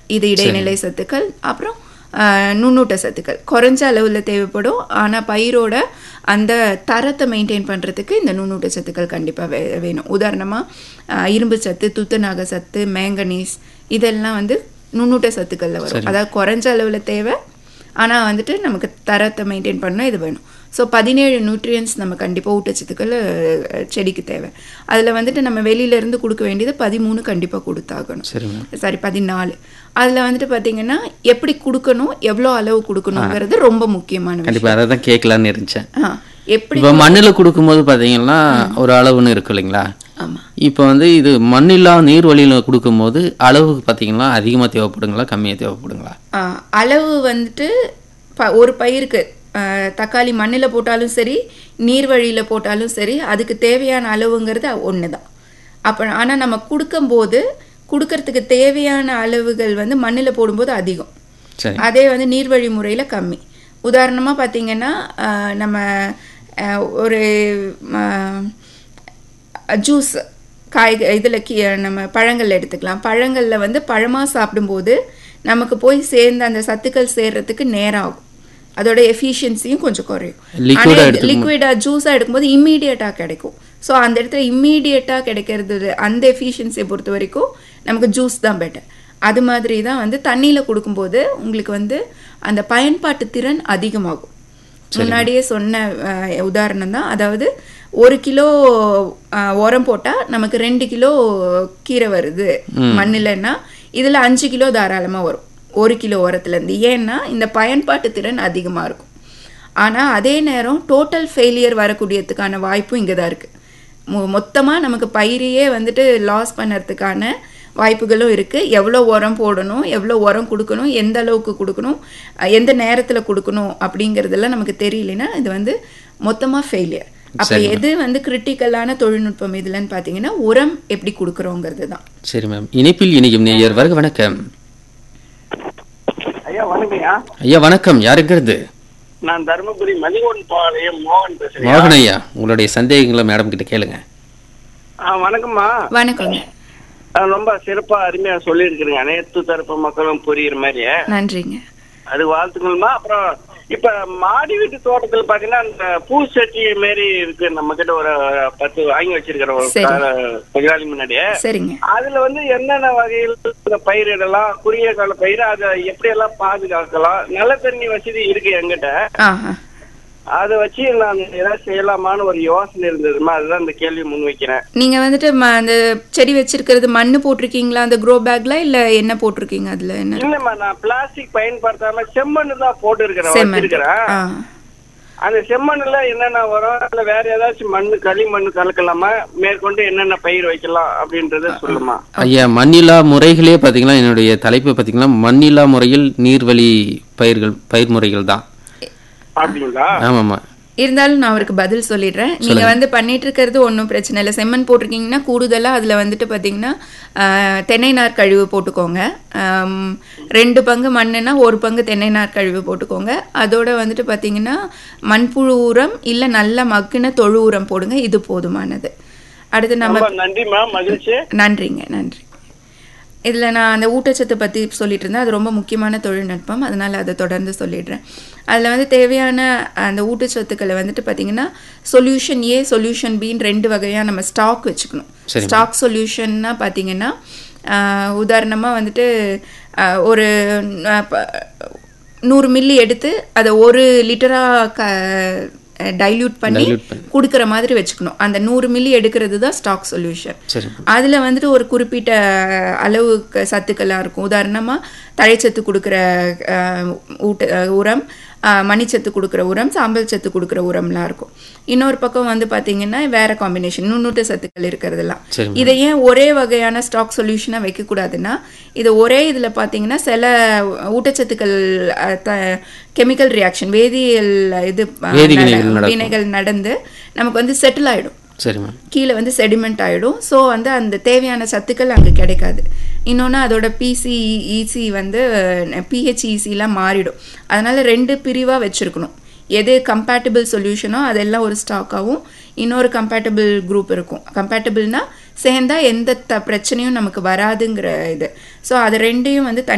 இது இடைநிலை சத்துக்கள் அப்புறம் ஆஹ், நுண்ணூட்ட சத்துக்கள் குறைஞ்ச அளவில் தேவைப்படும் ஆனால் பயிரோட அந்த தரத்தை மெயின்டைன் பண்ணுறதுக்கு இந்த நுண்ணூட்ட சத்துக்கள் கண்டிப்பாக வே வேணும் உதாரணமாக இரும்பு சத்து துத்தநாக சத்து மேங்கனீஸ் இதெல்லாம் வந்து நுண்ணூட்ட சத்துக்களில் வரும் அதாவது குறைஞ்ச அளவில் தேவை ஆனால் வந்துட்டு நமக்கு தரத்தை மெயின்டைன் பண்ண இது வேணும் ஸோ பதினேழு நியூட்ரியன்ஸ் நம்ம கண்டிப்பாக ஊட்டச்சத்துக்கள் அஹ், செடிக்கு தேவை அதில் வந்துட்டு நம்ம வெளியிலேருந்து கொடுக்க வேண்டியது பதிமூணு கண்டிப்பாக கொடுத்தாகணும் சரி மேம் சாரி பதினாலு அதில் வந்துட்டு பார்த்தீங்கன்னா எப்படி கொடுக்கணும் எவ்வளோ அளவு கொடுக்கணுங்கிறது ரொம்ப முக்கியமான விஷயம் கண்டிப்பா அதை தான் கேட்கலான்னு இருந்துச்சேன் ஆ எப்படி இப்போ மண்ணில் கொடுக்கும்போது பார்த்தீங்கன்னா ஒரு அளவுன்னு இருக்கு இல்லைங்களா ஆமாம் இப்போ வந்து இது மண்ணில்லா நீர் வழியில் கொடுக்கும்போது அளவுக்கு பார்த்தீங்கன்னா அதிகமாக தேவைப்படுங்களா கம்மியாக தேவைப்படுங்களா ஆ, அளவு வந்துட்டு ப ஒரு பயிருக்கு ஆ, தக்காளி மண்ணில் போட்டாலும் சரி நீர் வழியில் போட்டாலும் சரி அதுக்கு தேவையான அளவுங்கிறது ஒன்று தான் அப்போ ஆனால் நம்ம கொடுக்கும்போது கொடுக்கறதுக்கு தேவையான அளவுகள் வந்து மண்ணில் போடும்போது அதிகம் சரி அதே வந்து நீர்வழி முறையில் கம்மி உதாரணமாக பார்த்தீங்கன்னா ஆ, நம்ம ஆ, ஒரு ஜூஸ் காய் இதில் கீ நம்ம பழங்கள் எடுத்துக்கலாம் பழங்களில் வந்து பழமாக சாப்பிடும்போது நமக்கு போய் சேர்ந்த அந்த சத்துக்கள் சேர்றதுக்கு நேரம் ஆகும் அதோட எஃபிஷியன்சியும் கொஞ்சம் குறையும் Liquid-ஆ ஆனால் எடுத்துக்கும் லிக்விடாக ஜூஸாக எடுக்கும்போது இம்மீடியட்டாக கிடைக்கும் ஸோ அந்த இடத்துல இம்மீடியட்டாக கிடைக்கிறது அந்த எஃபிஷியன்சியை பொறுத்த வரைக்கும் நமக்கு ஜூஸ் தான் பெட்டர் அது மாதிரி தான் வந்து தண்ணியில் கொடுக்கும்போது உங்களுக்கு வந்து அந்த பயன்பாட்டு திறன் அதிகமாகும் முன்னாடியே சொன்ன அஹ், உதாரணம் தான் அதாவது ஒரு கிலோ அஹ், உரம் போட்டால் நமக்கு ரெண்டு கிலோ கீரை வருது மண்ணில்னா இதில் அஞ்சு கிலோ தாராளமாக வரும் ஒரு கிலோ உரத்துலேருந்து ஏன்னா இந்த பயன்பாட்டு திறன் அதிகமாக இருக்கும் ஆனால் அதே நேரம் டோட்டல் ஃபெயிலியர் வரக்கூடியதுக்கான வாய்ப்பும் இங்கே தான் இருக்குது மொ மொத்தமாக நமக்கு பயிரையே வந்துட்டு லாஸ் பண்ணுறதுக்கான வாய்ப்புகளும் இருக்குது எவ்வளோ உரம் போடணும் எவ்வளோ உரம் கொடுக்கணும் எந்த அளவுக்கு கொடுக்கணும் அஹ் எந்த நேரத்தில் கொடுக்கணும் அப்படிங்கிறதெல்லாம் நமக்கு தெரியலனா இது வந்து மொத்தமாக ஃபெயிலியர் அப்போ எது வந்து கிரிட்டிக்கலான தொழில்நுட்பம் இதுலன்னு பார்த்தீங்கன்னா உரம் எப்படி கொடுக்குறோங்கிறது தான் சரி மேம் இணைப்பில் இணையும் நேயர் வருக வணக்கம் ஐயா வணக்கம்யா ஐயா வணக்கம் யாருங்கிறது நான் தருமபுரி மதிகோன் பாளையம் மோகன் பேசுறேன் மோகன் ஐயா உங்களுடைய சந்தேகங்களை மேடம் கிட்ட கேளுங்க ஆ, வணக்கம்மா வணக்கங்க ஆ, ரொம்ப சிறப்பா அருமையா சொல்லியிருக்கிறீங்க அனைத்து தரப்பு மக்களும் புரியுற மாதிரி நன்றிங்க அது வாழ்த்துக்கள்மா அப்புறம் இப்ப மாடி வீட்டு தோட்டத்துல பாத்தீங்கன்னா இந்த பூ செட்டி மாரி இருக்கு நம்ம கிட்ட ஒரு பத்து வாங்கி வச்சிருக்கிற ஒரு சரி. கால- கொஞ்ச நாளைக்கு முன்னாடியே சரிங்க அதுல வந்து என்னென்ன வகையில் இந்த பயிரிடலாம் குறுகிய கால பயிர் அதை எப்படி எல்லாம் பாதுகாக்கலாம் நல்ல தண்ணி வசதி இருக்கு எங்கிட்ட ஆஹா அதை வச்சு நான் ஏதாவது செய்யலாமான்னு ஒரு யோசனை இருந்ததுமா அதுதான் இந்த கேள்வி முன் வைக்கிறேன் நீங்க வந்துட்டு ம- அந்த செடி வச்சிருக்கிறது மண்ணு போட்டிருக்கீங்களா அந்த க்ரோ பேக்ல இல்ல என்ன போட்டிருக்கீங்க அதுல என்ன இல்லம்மா நான் பிளாஸ்டிக் பயன்படுத்தாம செம்மண்ணு தான் போட்டு இருக்கிறேன் செம்மண் வச்சிருக்கிறேன் ஆ அந்த செம்மண்ணுல என்னென்ன வரும் இல்ல வேற ஏதாச்சும் மண்ணு களி மண்ணு கலக்கலாமா மேற்கொண்டு என்னென்ன பயிர் வைக்கலாம் அப்படின்றத சொல்லுமா ஐயா மண்ணிலா முறைகளே பார்த்தீங்கன்னா என்னுடைய தலைப்பு பார்த்தீங்கன்னா மண்ணிலா முறையில் நீர்வழி பயிர்கள் பயிர் முறைகள் தான் அப்படிங்களா ஆமாம்மா இருந்தாலும் நான் அவருக்கு பதில் சொல்லிடுறேன் நீங்க வந்து பண்ணிட்டு இருக்கிறது ஒன்றும் பிரச்சனை இல்லை செம்மண் போட்டிருக்கீங்கன்னா கூடுதலா அதுல வந்துட்டு பாத்தீங்கன்னா ஆஹ், தென்னை நார் கழிவு போட்டுக்கோங்க ஆம், ரெண்டு பங்கு மண்ணுனா ஒரு பங்கு தென்னை நார் கழிவு போட்டுக்கோங்க அதோட வந்துட்டு பாத்தீங்கன்னா மண்புழு உரம் இல்ல நல்ல மக்குன தொழு உரம் போடுங்க இது போதுமானது அடுத்து நம்ம ரொம்ப நன்றிம்மா மகிழ்ச்சி நன்றிங்க நன்றி இதில் நான் அந்த ஊட்டச்சத்து பற்றி சொல்லிட்டு இருந்தேன் அது ரொம்ப முக்கியமான தொழில்நுட்பம் அதனால் அதை தொடர்ந்து சொல்லிடுறேன் அதில் வந்து தேவையான அந்த ஊட்டச்சத்துக்களை வந்துட்டு பார்த்தீங்கன்னா சொல்யூஷன் ஏ சொல்யூஷன் பின்னு ரெண்டு வகையாக நம்ம ஸ்டாக் வச்சுக்கணும் சரி. ஸ்டாக் சொல்யூஷன்னா பார்த்தீங்கன்னா உதாரணமாக வந்துட்டு ஆஹ், ஒரு ஆஹ், ப- நூறு மில்லி எடுத்து அதை ஒரு லிட்டராக க டைல்யூட் பண்ணி Dilute பண்ணி. கொடுக்குற மாதிரி வச்சுக்கணும் அந்த நூறு மில்லி எடுக்கிறது தான் ஸ்டாக் சொல்யூஷன் சரி அதில் வந்துட்டு ஒரு குறிப்பிட்ட அளவு க- சத்துக்கள்லாம் இருக்கும் உதாரணமாக தழைச்சத்து கொடுக்குற அஹ், ஊட்ட அஹ், உரம் அஹ், மணிச்சத்து கொடுக்குற உரம் சாம்பல் சத்து கொடுக்குற உரம்லாம் இருக்கும் இன்னொரு பக்கம் வந்து பார்த்தீங்கன்னா வேற காம்பினேஷன் நுண்ணூட்ட சத்துக்கள் இருக்கிறதெல்லாம் சரி இதை ஏன் ஒரே வகையான ஸ்டாக் சொல்யூஷனாக வைக்கக்கூடாதுன்னா இது ஒரே இதில் பார்த்தீங்கன்னா சில ஊட்டச்சத்துக்கள் கெமிக்கல் ரியாக்ஷன் வேதியியல் இது அஹ், வேதிவினைகள் நட- நடக்கும். வினைகள் நடந்து நமக்கு வந்து செட்டில் ஆயிடும் சரி மேம் கீழே வந்து செடிமெண்ட் ஆகிடும் ஸோ வந்து அந்த தேவையான சத்துக்கள் அங்கே கிடைக்காது இன்னொன்று அதோட பிசி இசி வந்து பிஹெச்இசிலாம் மாறிடும் அதனால் ரெண்டு பிரிவாக வச்சுருக்கணும் எது கம்பேட்டபிள் சொல்யூஷனோ அதெல்லாம் ஒரு ஸ்டாக்காகவும் இன்னொரு கம்பேட்டபிள் குரூப் இருக்கும் கம்பேட்டபிள்னா சேர்ந்தா எந்த த பிரச்சனையும் நமக்கு வராதுங்கிற இது ஸோ அது ரெண்டையும் வந்து தனி